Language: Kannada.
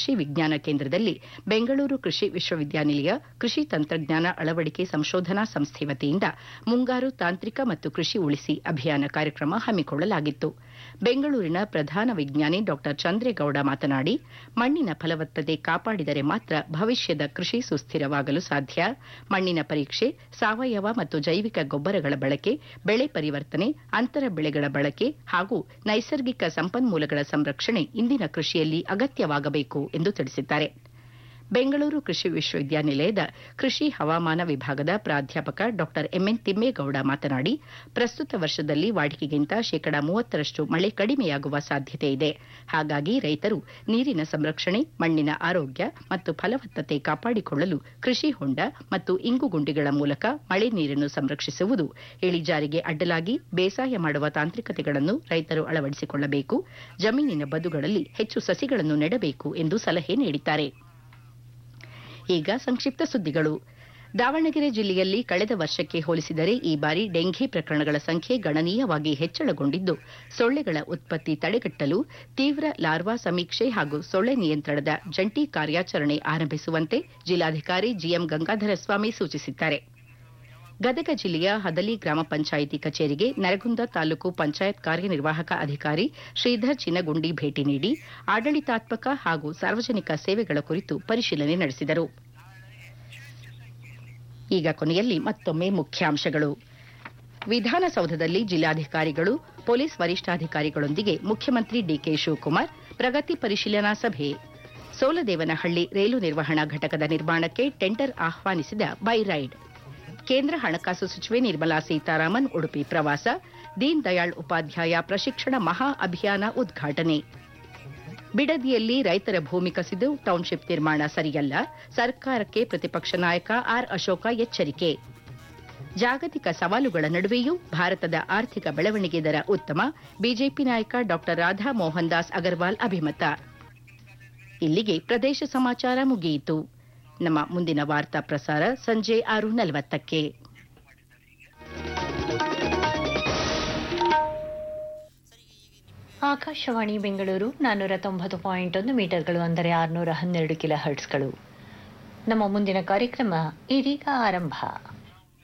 ಕೃಷಿ ವಿಜ್ಞಾನ ಕೇಂದ್ರದಲ್ಲಿ ಬೆಂಗಳೂರು ಕೃಷಿ ವಿಶ್ವವಿದ್ಯಾನಿಲಯ ಕೃಷಿ ತಂತ್ರಜ್ಞಾನ ಅಳವಡಿಕೆ ಸಂಶೋಧನಾ ಸಂಸ್ಥೆ ವತಿಯಿಂದ ಮುಂಗಾರು ತಾಂತ್ರಿಕ ಮತ್ತು ಕೃಷಿ ಉಳಿಸಿ ಅಭಿಯಾನ ಕಾರ್ಯಕ್ರಮ ಹಮ್ಮಿಕೊಳ್ಳಲಾಗಿತ್ತು ಬೆಂಗಳೂರಿನ ಪ್ರಧಾನ ವಿಜ್ಞಾನಿ ಡಾ ಚಂದ್ರೇಗೌಡ ಮಾತನಾಡಿ ಮಣ್ಣಿನ ಫಲವತ್ತತೆ ಕಾಪಾಡಿದರೆ ಮಾತ್ರ ಭವಿಷ್ಯದ ಕೃಷಿ ಸುಸ್ಥಿರವಾಗಲು ಸಾಧ್ಯ ಮಣ್ಣಿನ ಪರೀಕ್ಷೆ ಸಾವಯವ ಮತ್ತು ಜೈವಿಕ ಗೊಬ್ಬರಗಳ ಬಳಕೆ ಬೆಳೆ ಪರಿವರ್ತನೆ ಅಂತರ ಬೆಳೆಗಳ ಬಳಕೆ ಹಾಗೂ ನೈಸರ್ಗಿಕ ಸಂಪನ್ಮೂಲಗಳ ಸಂರಕ್ಷಣೆ ಇಂದಿನ ಕೃಷಿಯಲ್ಲಿ ಅಗತ್ಯವಾಗಬೇಕು ಎಂದು ತಿಳಿಸಿದ್ದಾರೆ ಬೆಂಗಳೂರು ಕೃಷಿ ವಿಶ್ವವಿದ್ಯಾನಿಲಯದ ಕೃಷಿ ಹವಾಮಾನ ವಿಭಾಗದ ಪ್ರಾಧ್ಯಾಪಕ ಡಾ ಎಂಎನ್ ತಿಮ್ಮೇಗೌಡ ಮಾತನಾಡಿ ಪ್ರಸ್ತುತ ವರ್ಷದಲ್ಲಿ ವಾಡಿಕೆಗಿಂತ ಶೇಕಡ ಮೂವತ್ತರಷ್ಟು ಮಳೆ ಕಡಿಮೆಯಾಗುವ ಸಾಧ್ಯತೆ ಇದೆ ಹಾಗಾಗಿ ರೈತರು ನೀರಿನ ಸಂರಕ್ಷಣೆ ಮಣ್ಣಿನ ಆರೋಗ್ಯ ಮತ್ತು ಫಲವತ್ತತೆ ಕಾಪಾಡಿಕೊಳ್ಳಲು ಕೃಷಿ ಹೊಂಡ ಮತ್ತು ಇಂಗುಗುಂಡಿಗಳ ಮೂಲಕ ಮಳೆ ನೀರನ್ನು ಸಂರಕ್ಷಿಸುವುದು ಇಳಿಜಾರಿಗೆ ಅಡ್ಡಲಾಗಿ ಬೇಸಾಯ ಮಾಡುವ ತಾಂತ್ರಿಕತೆಗಳನ್ನು ರೈತರು ಅಳವಡಿಸಿಕೊಳ್ಳಬೇಕು ಜಮೀನಿನ ಬದುಗಳಲ್ಲಿ ಹೆಚ್ಚು ಸಸಿಗಳನ್ನು ನೆಡಬೇಕು ಎಂದು ಸಲಹೆ ನೀಡಿದ್ದಾರೆ ಈಗ ಸಂಕ್ಷಿಪ್ತ ಸುದ್ದಿಗಳು ದಾವಣಗೆರೆ ಜಿಲ್ಲೆಯಲ್ಲಿ ಕಳೆದ ವರ್ಷಕ್ಕೆ ಹೋಲಿಸಿದರೆ ಈ ಬಾರಿ ಡೆಂಘಿ ಪ್ರಕರಣಗಳ ಸಂಖ್ಯೆ ಗಣನೀಯವಾಗಿ ಹೆಚ್ಚಳಗೊಂಡಿದ್ದು ಸೊಳ್ಳೆಗಳ ಉತ್ಪತ್ತಿ ತಡೆಗಟ್ಟಲು ತೀವ್ರ ಲಾರ್ವಾ ಸಮೀಕ್ಷೆ ಹಾಗೂ ಸೊಳ್ಳೆ ನಿಯಂತ್ರಣದ ಜಂಟಿ ಕಾರ್ಯಾಚರಣೆ ಆರಂಭಿಸುವಂತೆ ಜಿಲ್ಲಾಧಿಕಾರಿ ಜಿಎಂ ಗಂಗಾಧರ ಸ್ವಾಮಿ ಸೂಚಿಸಿದ್ದಾರೆ ಗದಗ ಜಿಲ್ಲೆಯ ಹದಲಿ ಗ್ರಾಮ ಪಂಚಾಯಿತಿ ಕಚೇರಿಗೆ ನರಗುಂದ ತಾಲೂಕು ಪಂಚಾಯತ್ ಕಾರ್ಯನಿರ್ವಾಹಕ ಅಧಿಕಾರಿ ಶ್ರೀಧರ್ ಚಿನಗುಂಡಿ ಭೇಟಿ ನೀಡಿ ಆಡಳಿತಾತ್ಮಕ ಹಾಗೂ ಸಾರ್ವಜನಿಕ ಸೇವೆಗಳ ಕುರಿತು ಪರಿಶೀಲನೆ ನಡೆಸಿದರು ಈಗ ಕೊನೆಯಲ್ಲಿ ಮತ್ತೊಮ್ಮೆ ಮುಖ್ಯಾಂಶಗಳು ವಿಧಾನಸೌಧದಲ್ಲಿ ಜಿಲ್ಲಾಧಿಕಾರಿಗಳು ಪೊಲೀಸ್ ವರಿಷ್ಠಾಧಿಕಾರಿಗಳೊಂದಿಗೆ ಮುಖ್ಯಮಂತ್ರಿ ಡಿಕೆ ಶಿವಕುಮಾರ್ ಪ್ರಗತಿ ಪರಿಶೀಲನಾ ಸಭೆ ಸೋಲದೇವನಹಳ್ಳಿ ರೈಲು ನಿರ್ವಹಣಾ ಘಟಕದ ನಿರ್ಮಾಣಕ್ಕೆ ಟೆಂಡರ್ ಆಹ್ವಾನಿಸಿದ ಬೈರೈಡ್ ಕೇಂದ್ರ ಹಣಕಾಸು ಸಚಿವೆ ನಿರ್ಮಲಾ ಸೀತಾರಾಮನ್ ಉಡುಪಿ ಪ್ರವಾಸ ದೀನ್ ದಯಾಳ್ ಉಪಾಧ್ಯಾಯ ಪ್ರಶಿಕ್ಷಣ ಮಹಾ ಅಭಿಯಾನ ಉದ್ಘಾಟನೆ ಬಿಡದಿಯಲ್ಲಿ ರೈತರ ಭೂಮಿ ಕಸಿದು ಟೌನ್ಶಿಪ್ ನಿರ್ಮಾಣ ಸರಿಯಲ್ಲ ಸರ್ಕಾರಕ್ಕೆ ಪ್ರತಿಪಕ್ಷ ನಾಯಕ ಆರ್ ಅಶೋಕ ಎಚ್ಚರಿಕೆ ಜಾಗತಿಕ ಸವಾಲುಗಳ ನಡುವೆಯೂ ಭಾರತದ ಆರ್ಥಿಕ ಬೆಳವಣಿಗೆ ದರ ಉತ್ತಮ ಬಿಜೆಪಿ ನಾಯಕ ಡಾ ರಾಧಾ ಮೋಹನ್ ದಾಸ್ ಅಗರ್ವಾಲ್ ಅಭಿಮತ ಇಲ್ಲಿಗೆ ಪ್ರದೇಶ ಸಮಾಚಾರ ಮುಗಿಯಿತು ನಮ್ಮ ಮುಂದಿನ ವಾರ್ತಾ ಪ್ರಸಾರ ಸಂಜೆ ಆರು ನಲವತ್ತಕ್ಕೆ ಆಕಾಶವಾಣಿ ಬೆಂಗಳೂರು ನಾನ್ನೂರ ತೊಂಬತ್ತು ಪಾಯಿಂಟ್ ಒಂದು ಮೀಟರ್ಗಳು ಅಂದರೆ ಆರುನೂರ ಹನ್ನೆರಡು ಕಿಲೋ ಹರ್ಟ್ಸ್ಗಳು ನಮ್ಮ ಮುಂದಿನ ಕಾರ್ಯಕ್ರಮ ಇದೀಗ ಆರಂಭ